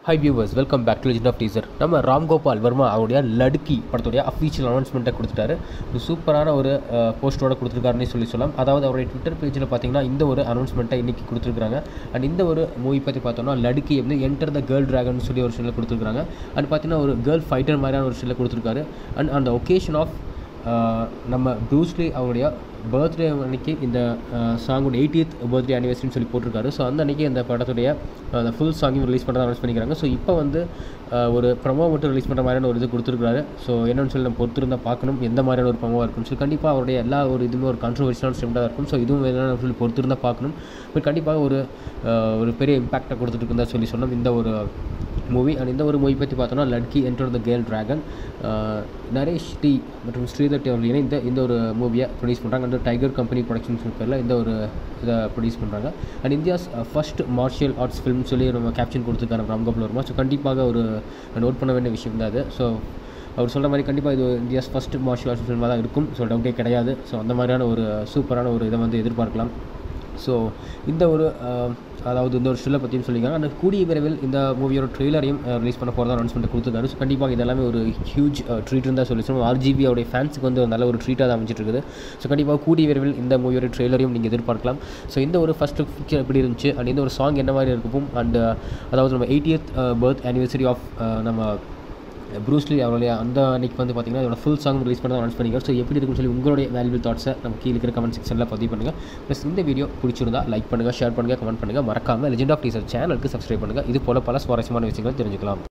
high viewers welcome back to legend of teaser நம்ம ராம்கோபால் வர்மா அவருடைய லடுக்கி படத்துடைய அஃபீஷியல் அனௌன்ஸ்மெண்ட்டை கொடுத்துட்டாரு ஒரு சூப்பரான ஒரு போஸ்டோட கொடுத்துருக்காருன்னே சொல்லி சொல்லலாம் அதாவது அவருடைய ட்விட்டர் பேஜில் பார்த்தீங்கன்னா இந்த ஒரு அனௌன்ஸ்மெண்ட்டை இன்றைக்கி கொடுத்துருக்காங்க அண்ட் இந்த ஒரு மூவி பற்றி பார்த்தோம்னா லடுக்கி வந்து என்டர் த கேர்ள் ட்ராகன் சொல்லி ஒரு ஷில்ல கொடுத்துருக்காங்க அண்ட் பார்த்தீங்கன்னா ஒரு கேர்ள் ஃபைட்டர் மாதிரியான ஒரு ஷில்ல கொடுத்துருக்காரு அண்ட் அந்த ஒகேஷன் ஆஃப் நம்ம ப்ரூஸ்லி அவருடைய பர்த்டே அன்னைக்கு இந்த சாங்கோட எயிட்டியத் பர்த்டே அனிவர்சரின்னு சொல்லி போட்டிருக்காரு ஸோ அந்த அன்னைக்கு இந்த படத்துடைய அந்த ஃபுல் சாங்கையும் ரிலீஸ் பண்ணுறதா அனௌன்ஸ் பண்ணிக்கிறாங்க ஸோ இப்போ வந்து அஹ், ஒரு ப்ரமோ மட்டும் ரிலீஸ் பண்ணுற மாதிரியான ஒரு இது கொடுத்துருக்காரு ஸோ என்னன்னு சொல்லி நம்ம பொறுத்திருந்தா பார்க்கணும் எந்த மாதிரியான ஒரு ப்ரமோவாக இருக்கும் ஸோ கண்டிப்பாக அவருடைய எல்லா ஒரு இதுவுமே ஒரு கான்ட்ரவர்ஷியலான ஸ்டெம்டாக இருக்கும் ஸோ இதுவும் என்னென்னு சொல்லி பொறுத்திருந்தா பார்க்கணும் பட் கண்டிப்பாக ஒரு அஹ், ஒரு பெரிய இம்பாக்டை கொடுத்துட்டு இருந்தா சொல்லி சொன்னோம் இந்த ஒரு மூவி அண்ட் இந்த ஒரு மூவி பற்றி பார்த்தோம்னா Ladki enter the girl dragon Naresh T மற்றும் ஸ்ரீதர் டி அவர்கள் இணைந்து இந்த ஒரு மூவியை ப்ரொடியூஸ் பண்ணுறாங்க அந்த டைகர் கம்பெனி ப்ரொடக்ஷன்ஸ் பேரில் இந்த ஒரு இதை ப்ரொடியூஸ் பண்ணுறாங்க and India's first martial arts film சொல்லி நம்ம கேப்ஷன் கொடுத்துருக்காரு ராம்கோபால் வர்மா ஸோ கண்டிப்பாக ஒரு நோட் பண்ண வேண்டிய விஷயம் தான் அது ஸோ அவர் சொல்கிற மாதிரி கண்டிப்பாக இது இந்தியாஸ் ஃபஸ்ட் மார்ஷியல் ஆர்ட்ஸ் ஃபிலிமாக தான் இருக்கும் ஸோ டவுட்டே கிடையாது ஸோ அந்த மாதிரியான ஒரு சூப்பரான ஒரு இதை வந்து எதிர்பார்க்கலாம் ஸோ இந்த ஒரு அஹ், அதாவது இந்த ஒரு ஷில்லை பற்றியும் சொல்லியிருக்காங்க அந்த கூடிய விரைவில் இந்த மூவியோட ட்ரெய்லரையும் ரிலீஸ் பண்ண போகிறதா அனௌன்ஸ்மெண்ட் கொடுத்துருக்காரு ஸோ கண்டிப்பாக இதெல்லாமே ஒரு ஹியூஜ் ட்ரீட் இருந்தால் சொல்லி சொல்லணும் ஆர்ஜிபி அவருடைய ஃபேன்ஸுக்கு வந்து ஒரு நல்ல ஒரு ட்ரீட்டாக தான் அமைச்சிட்டு இருக்குது ஸோ கண்டிப்பாக கூடிய விரைவில் இந்த மூவியோட ட்ரெய்லரையும் நீங்கள் எதிர்பார்க்கலாம் ஸோ இந்த ஒரு ஃபஸ்ட்டு பிக்சர் எப்படி இருந்துச்சு அண்ட் இந்த ஒரு சாங் என்ன மாதிரி இருக்கும் அண்ட் அதாவது நம்ம எயிட்டியத் பர்த் ஆனிவர்சரி ஆஃப் நம்ம ப்ரூஸ்லி அவருடைய அந்த அன்னைக்கு வந்து பார்த்தீங்கன்னா அதோட ஃபுல் சாங் ரிலீஸ் பண்ண அனௌன்ஸ் பண்ணிக்கிறோம் ஸோ எப்படி இருக்குன்னு சொல்லி உங்களுடைய வேல்யூபிள் தாட்ஸை நம்ம கீழே இருக்கிற கமெண்ட் செக்ஷனில் பதிவு பண்ணுங்கள் ப்ளஸ் இந்த வீடியோ பிடிச்சிருந்தா லைக் பண்ணுங்கள் ஷேர் பண்ணுங்கள் கமெண்ட் பண்ணுங்கள் மறக்காமல் லெஜெண்ட் ஆஃப் டீசர் சேனலுக்கு சப்ஸ்கிரைப் பண்ணுங்கள் இது போல பல சுவாரஸ்யமான விஷயங்கள் தெரிஞ்சுக்கலாம்